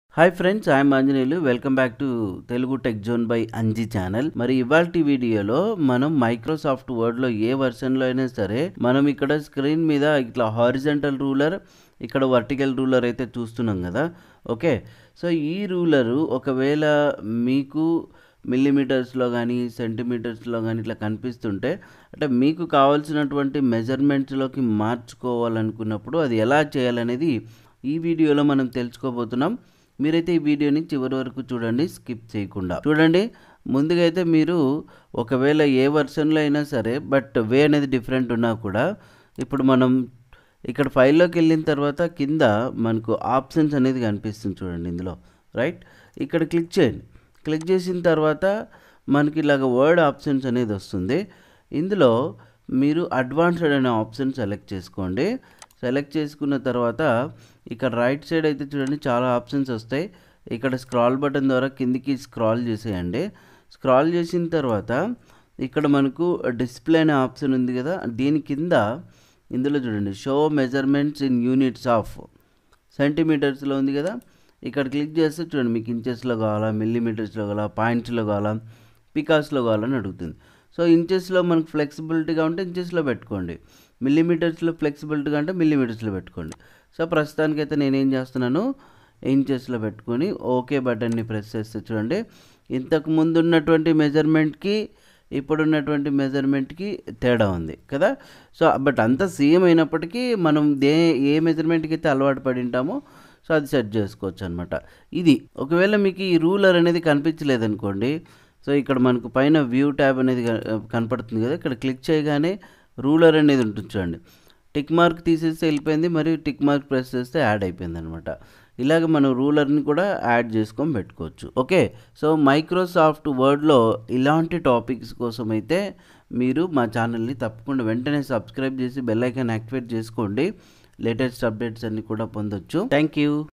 hi friends I'm Anjaneyulu welcome back to Telugu tech zone by Anji channel మరి ఇవాళ వీడియోలో మనం మైక్రోసాఫ్ట్ వర్డ్లో ఏ వెర్షన్లో అయినా సరే మనం ఇక్కడ స్క్రీన్ మీద ఇట్లా హారిజంటల్ రూలర్ ఇక్కడ వర్టికల్ రూలర్ అయితే చూస్తున్నాం కదా ఓకే సో ఈ రూలరు ఒకవేళ మీకు మిల్లీమీటర్స్లో కానీ సెంటీమీటర్స్లో కానీ ఇట్లా కనిపిస్తుంటే అంటే మీకు కావాల్సినటువంటి మెజర్మెంట్స్లోకి మార్చుకోవాలనుకున్నప్పుడు అది ఎలా చేయాలనేది ఈ వీడియోలో మనం తెలుసుకోబోతున్నాం మీరైతే ఈ వీడియోని చివరి వరకు చూడండి స్కిప్ చేయకుండా చూడండి ముందుగా అయితే మీరు ఒకవేళ ఏ వర్షన్లో అయినా సరే బట్ వే అనేది డిఫరెంట్ ఉన్నా కూడా ఇప్పుడు మనం ఇక్కడ ఫైల్లోకి వెళ్ళిన తర్వాత కింద మనకు ఆప్షన్స్ అనేది కనిపిస్తుంది చూడండి ఇందులో రైట్ ఇక్కడ క్లిక్ చేయండి క్లిక్ చేసిన తర్వాత మనకి ఇలాగ వర్డ్ ఆప్షన్స్ అనేది వస్తుంది ఇందులో మీరు అడ్వాన్స్డ్ అనే ఆప్షన్ సెలెక్ట్ చేసుకోండి సెలెక్ట్ చేసుకున్న తర్వాత ఇక్కడ రైట్ సైడ్ అయితే చూడండి చాలా ఆప్షన్స్ వస్తాయి ఇక్కడ స్క్రాల్ బటన్ ద్వారా కిందికి స్క్రాల్ చేసేయండి స్క్రాల్ చేసిన తర్వాత ఇక్కడ మనకు డిస్ప్లే అనే ఆప్షన్ ఉంది కదా దీని కింద ఇందులో చూడండి show measurements in units of సెంటీమీటర్స్లో ఉంది కదా ఇక్కడ క్లిక్ చేస్తే చూడండి మీకు ఇంచెస్లో కావాలా మిల్లీమీటర్స్లో కావాలా పాయింట్స్లో కావాలా పికాస్లో కావాలని అడుగుతుంది సో ఇంచెస్లో మనకు ఫ్లెక్సిబిలిటీగా ఉంటే ఇంచెస్లో పెట్టుకోండి మిల్లీమీటర్స్లో ఫ్లెక్సిబిలిటీగా అంటే మిల్లీమీటర్స్లో పెట్టుకోండి సో ప్రస్తుతానికైతే నేనేం చేస్తున్నాను ఇంచెస్లో పెట్టుకొని ఓకే బటన్ని ప్రెస్ చేస్తే చూడండి ఇంతకు ముందు ఉన్నటువంటి మెజర్మెంట్కి ఇప్పుడున్నటువంటి మెజర్మెంట్కి తేడా ఉంది కదా సో బట్ అంతా సేమ్ అయినప్పటికీ మనం దే ఏ మెజర్మెంట్కి అయితే అలవాటు పడి ఉంటామో సో అది సెట్ చేసుకోవచ్చు అనమాట ఇది ఒకవేళ మీకు ఈ రూలర్ అనేది కనిపించలేదనుకోండి సో ఇక్కడ మనకు పైన వ్యూ ట్యాబ్ అనేది కనపడుతుంది కదా ఇక్కడ క్లిక్ చేయగానే రూలర్ అనేది ఉంటుంది చూడండి టిక్ మార్క్ తీసేస్తే వెళ్ళిపోయింది మరియు టిక్ మార్క్ ప్రెస్ చేస్తే యాడ్ అయిపోయింది అనమాట ఇలాగ మనం రూలర్ని కూడా యాడ్ చేసుకొని పెట్టుకోవచ్చు ఓకే సో మైక్రోసాఫ్ట్ వర్డ్లో ఇలాంటి టాపిక్స్ కోసం అయితే మీరు మా ఛానల్ని తప్పకుండా వెంటనే సబ్స్క్రైబ్ చేసి బెల్ ఐకాన్ యాక్టివేట్ చేసుకోండి లేటెస్ట్ అప్డేట్స్ అన్ని కూడా పొందొచ్చు థ్యాంక్ యూ